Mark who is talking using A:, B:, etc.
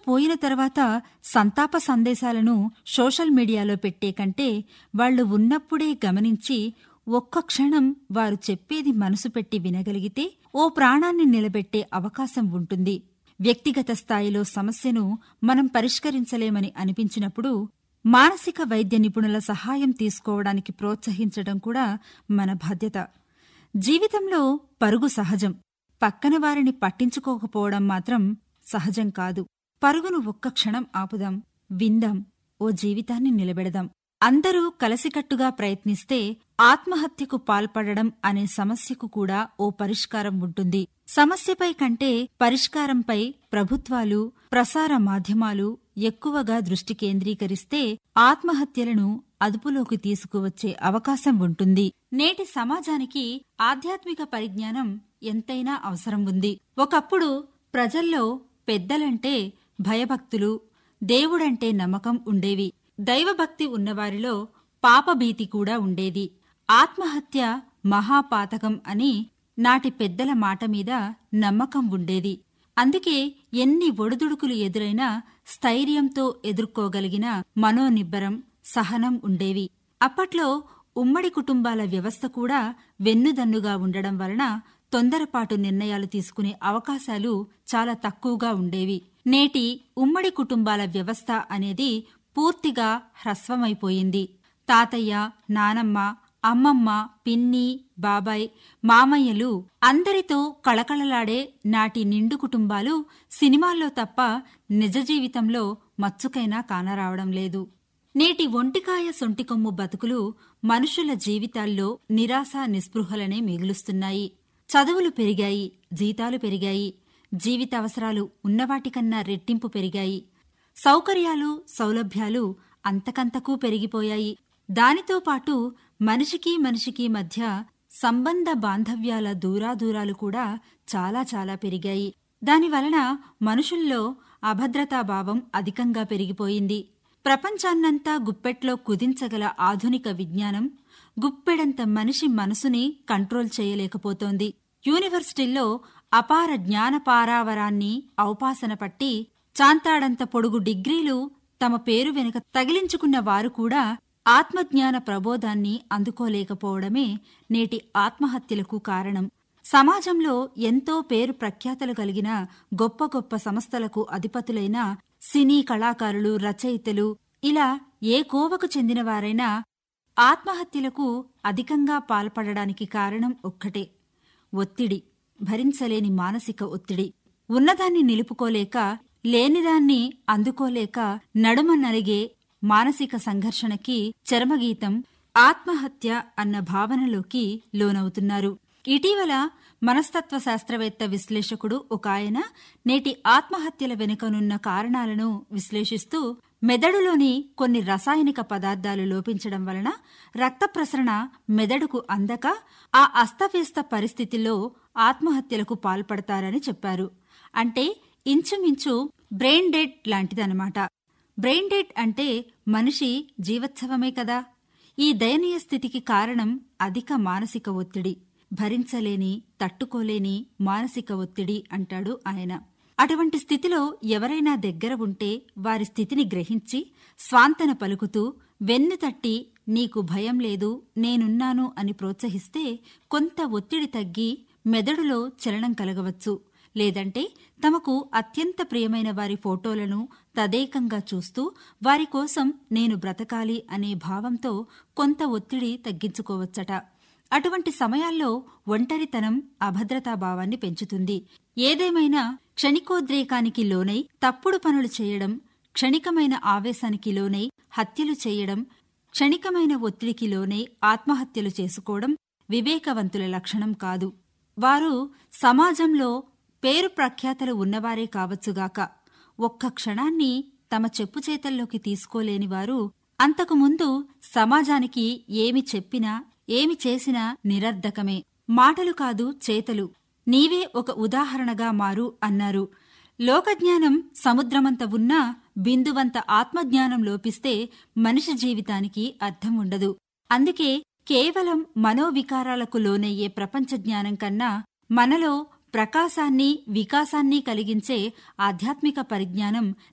A: పోయిన తర్వాత సంతాప సందేశాలను సోషల్ మీడియాలో పెట్టే కంటే వాళ్లు ఉన్నప్పుడే గమనించి ఒక్క క్షణం వారు చెప్పేది మనసు పెట్టి వినగలిగితే ఓ ప్రాణాన్ని నిలబెట్టే అవకాశం ఉంటుంది వ్యక్తిగత స్థాయిలో సమస్యను మనం పరిష్కరించలేమని అనిపించినప్పుడు మానసిక వైద్య నిపుణుల సహాయం తీసుకోవడానికి ప్రోత్సహించడం కూడా మన బాధ్యత జీవితంలో పరుగు సహజం పక్కన వారిని పట్టించుకోకపోవడం మాత్రం సహజం కాదు పరుగును ఒక్క క్షణం ఆపుదాం విందాం ఓ జీవితాన్ని నిలబెడదాం అందరూ కలసికట్టుగా ప్రయత్నిస్తే ఆత్మహత్యకు పాల్పడడం అనే సమస్యకు కూడా ఓ పరిష్కారం ఉంటుంది సమస్యపై కంటే పరిష్కారంపై ప్రభుత్వాలు ప్రసార మాధ్యమాలు ఎక్కువగా దృష్టి కేంద్రీకరిస్తే ఆత్మహత్యలను అదుపులోకి తీసుకువచ్చే అవకాశం ఉంటుంది నేటి సమాజానికి ఆధ్యాత్మిక పరిజ్ఞానం ఎంతైనా అవసరం ఉంది ఒకప్పుడు ప్రజల్లో పెద్దలంటే భయభక్తులు దేవుడంటే నమ్మకం ఉండేవి దైవభక్తి ఉన్నవారిలో పాపభీతి కూడా ఉండేది ఆత్మహత్య మహాపాతకం అని నాటి పెద్దల మాట మీద నమ్మకం ఉండేది అందుకే ఎన్ని ఒడిదుడుకులు ఎదురైనా స్థైర్యంతో ఎదుర్కోగలిగిన మనోనిబ్బరం సహనం ఉండేవి అప్పట్లో ఉమ్మడి కుటుంబాల వ్యవస్థ కూడా వెన్నుదన్నుగా ఉండడం వలన తొందరపాటు నిర్ణయాలు తీసుకునే అవకాశాలు చాలా తక్కువగా ఉండేవి నేటి ఉమ్మడి కుటుంబాల వ్యవస్థ అనేది పూర్తిగా హ్రస్వమైపోయింది తాతయ్య నానమ్మ అమ్మమ్మ పిన్ని బాబాయ్ మామయ్యలు అందరితో కళకళలాడే నాటి నిండు కుటుంబాలు సినిమాల్లో తప్ప నిజ జీవితంలో మచ్చుకైనా కానరావడం లేదు నేటి ఒంటికాయ సొంటికొమ్ము బతుకులు మనుషుల జీవితాల్లో నిరాశ నిస్పృహలనే మిగులుస్తున్నాయి చదువులు పెరిగాయి జీతాలు పెరిగాయి జీవితావసరాలు ఉన్నవాటికన్నా రెట్టింపు పెరిగాయి సౌకర్యాలు సౌలభ్యాలు అంతకంతకూ పెరిగిపోయాయి దానితో పాటు మనిషికి మనిషికి మధ్య సంబంధ బాంధవ్యాల దూరాదూరాలు కూడా చాలా చాలా పెరిగాయి దానివలన మనుషుల్లో అభద్రతాభావం అధికంగా పెరిగిపోయింది ప్రపంచాన్నంతా గుప్పెట్లో కుదించగల ఆధునిక విజ్ఞానం గుప్పెడంత మనిషి మనసుని కంట్రోల్ చేయలేకపోతోంది యూనివర్సిటీల్లో అపార జ్ఞానపారావరాన్ని ఔపాసన పట్టి చాంతాడంత పొడుగు డిగ్రీలు తమ పేరు వెనుక తగిలించుకున్న వారు కూడా ఆత్మజ్ఞాన ప్రబోధాన్ని అందుకోలేకపోవడమే నేటి ఆత్మహత్యలకు కారణం సమాజంలో ఎంతో పేరు ప్రఖ్యాతలు కలిగిన గొప్ప గొప్ప సంస్థలకు అధిపతులైన సినీ కళాకారులు రచయితలు ఇలా ఏ కోవకు చెందినవారైనా ఆత్మహత్యలకు అధికంగా పాల్పడడానికి కారణం ఒక్కటే ఒత్తిడి భరించలేని మానసిక ఒత్తిడి ఉన్నదాన్ని నిలుపుకోలేక లేనిదాన్ని అందుకోలేక నడుమ నలిగే మానసిక సంఘర్షణకి చరమగీతం ఆత్మహత్య అన్న భావనలోకి లోనవుతున్నారు ఇటీవల మనస్తత్వ శాస్త్రవేత్త విశ్లేషకుడు ఒక ఆయన నేటి ఆత్మహత్యల వెనుకనున్న కారణాలను విశ్లేషిస్తూ మెదడులోని కొన్ని రసాయనిక పదార్థాలు లోపించడం వలన రక్త ప్రసరణ మెదడుకు అందక ఆ అస్తవ్యస్త పరిస్థితిలో ఆత్మహత్యలకు పాల్పడతారని చెప్పారు అంటే ఇంచుమించు బ్రెయిన్ డెడ్ లాంటిదన్నమాట బ్రెయిన్ డెడ్ అంటే మనిషి జీవోత్సవమే కదా ఈ దయనీయ స్థితికి కారణం అధిక మానసిక ఒత్తిడి భరించలేని తట్టుకోలేని మానసిక ఒత్తిడి అంటాడు ఆయన అటువంటి స్థితిలో ఎవరైనా దగ్గర ఉంటే వారి స్థితిని గ్రహించి స్వాంతన పలుకుతూ వెన్ను తట్టి నీకు భయం లేదు నేనున్నాను అని ప్రోత్సహిస్తే కొంత ఒత్తిడి తగ్గి మెదడులో చలనం కలగవచ్చు లేదంటే తమకు అత్యంత ప్రియమైన వారి ఫోటోలను తదేకంగా చూస్తూ వారి కోసం నేను బ్రతకాలి అనే భావంతో కొంత ఒత్తిడి తగ్గించుకోవచ్చట అటువంటి సమయాల్లో ఒంటరితనం అభద్రతాభావాన్ని పెంచుతుంది ఏదేమైనా క్షణికోద్రేకానికి లోనై తప్పుడు పనులు చేయడం క్షణికమైన ఆవేశానికి లోనై హత్యలు చేయడం క్షణికమైన ఒత్తిడికి లోనై ఆత్మహత్యలు చేసుకోవడం వివేకవంతుల లక్షణం కాదు వారు సమాజంలో పేరు ప్రఖ్యాతలు ఉన్నవారే కావచ్చుగాక ఒక్క క్షణాన్ని తమ చెప్పు చేతల్లోకి తీసుకోలేని వారు అంతకుముందు సమాజానికి ఏమి చెప్పినా ఏమి చేసినా నిరర్ధకమే మాటలు కాదు చేతలు నీవే ఒక ఉదాహరణగా మారు అన్నారు లోకజ్ఞానం సముద్రమంత ఉన్నా బిందువంత ఆత్మజ్ఞానం లోపిస్తే మనిషి జీవితానికి అర్థం ఉండదు అందుకే కేవలం మనోవికారాలకు లోనయ్యే ప్రపంచ జ్ఞానం కన్నా మనలో ప్రకాశాన్ని వికాసాన్ని కలిగించే ఆధ్యాత్మిక పరిజ్ఞానం